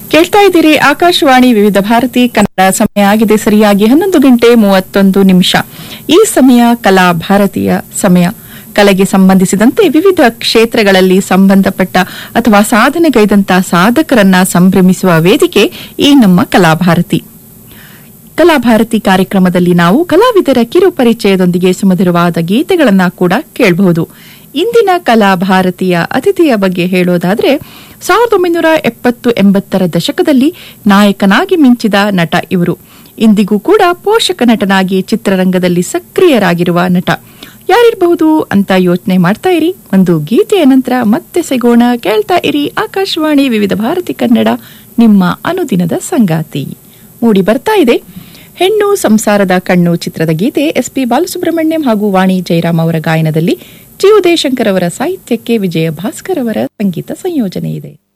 ಕೇಳ್ತಾ ಇದ್ದೀರಿ ಆಕಾಶವಾಣಿ ವಿವಿಧ ಭಾರತಿ ಕನ್ನಡ ಸಮಯ ಆಗಿದೆ ಸರಿಯಾಗಿ ಹನ್ನೊಂದು ಗಂಟೆ ಮೂವತ್ತೊಂದು ನಿಮಿಷ ಈ ಸಮಯ ಕಲಾ ಭಾರತೀಯ ಸಮಯ ಕಲೆಗೆ ಸಂಬಂಧಿಸಿದಂತೆ ವಿವಿಧ ಕ್ಷೇತ್ರಗಳಲ್ಲಿ ಸಂಬಂಧಪಟ್ಟ ಅಥವಾ ಸಾಧನೆಗೈದಂತ ಸಾಧಕರನ್ನ ಸಂಭ್ರಮಿಸುವ ವೇದಿಕೆ ಈ ನಮ್ಮ ಕಲಾಭಾರತಿ ಕಲಾಭಾರತಿ ಕಾರ್ಯಕ್ರಮದಲ್ಲಿ ನಾವು ಕಲಾವಿದರ ಕಿರು ಪರಿಚಯದೊಂದಿಗೆ ಸುಮಧುರವಾದ ಗೀತೆಗಳನ್ನ ಕೂಡ ಕೇಳಬಹುದು ಇಂದಿನ ಕಲಾಭಾರತಿಯ ಅತಿಥಿಯ ಬಗ್ಗೆ ಹೇಳೋದಾದ್ರೆ ಸಾವಿರದ ಒಂಬೈನೂರ ಎಪ್ಪತ್ತು ಎಂಬತ್ತರ ದಶಕದಲ್ಲಿ ನಾಯಕನಾಗಿ ಮಿಂಚಿದ ನಟ ಇವರು ಇಂದಿಗೂ ಕೂಡ ಪೋಷಕ ನಟನಾಗಿ ಚಿತ್ರರಂಗದಲ್ಲಿ ಸಕ್ರಿಯರಾಗಿರುವ ನಟ ಯಾರಿರಬಹುದು ಅಂತ ಯೋಚನೆ ಮಾಡ್ತಾ ಇರಿ ಒಂದು ಗೀತೆಯ ನಂತರ ಮತ್ತೆ ಸಿಗೋಣ ಕೇಳ್ತಾ ಇರಿ ಆಕಾಶವಾಣಿ ವಿವಿಧ ಭಾರತಿ ಕನ್ನಡ ನಿಮ್ಮ ಅನುದಿನದ ಸಂಗಾತಿ ಮೂಡಿ ಬರ್ತಾ ಇದೆ ಹೆಣ್ಣು ಸಂಸಾರದ ಕಣ್ಣು ಚಿತ್ರದ ಗೀತೆ ಎಸ್ ಪಿ ಬಾಲಸುಬ್ರಹ್ಮಣ್ಯಂ ಹಾಗೂ ವಾಣಿ ಜಯರಾಮ್ ಅವರ ಗಾಯನದಲ್ಲಿ ಜಿ ಉದಯಶಂಕರ್ ಅವರ ಸಾಹಿತ್ಯಕ್ಕೆ ವಿಜಯ ಭಾಸ್ಕರ್ ಅವರ ಸಂಗೀತ ಸಂಯೋಜನೆ ಇದೆ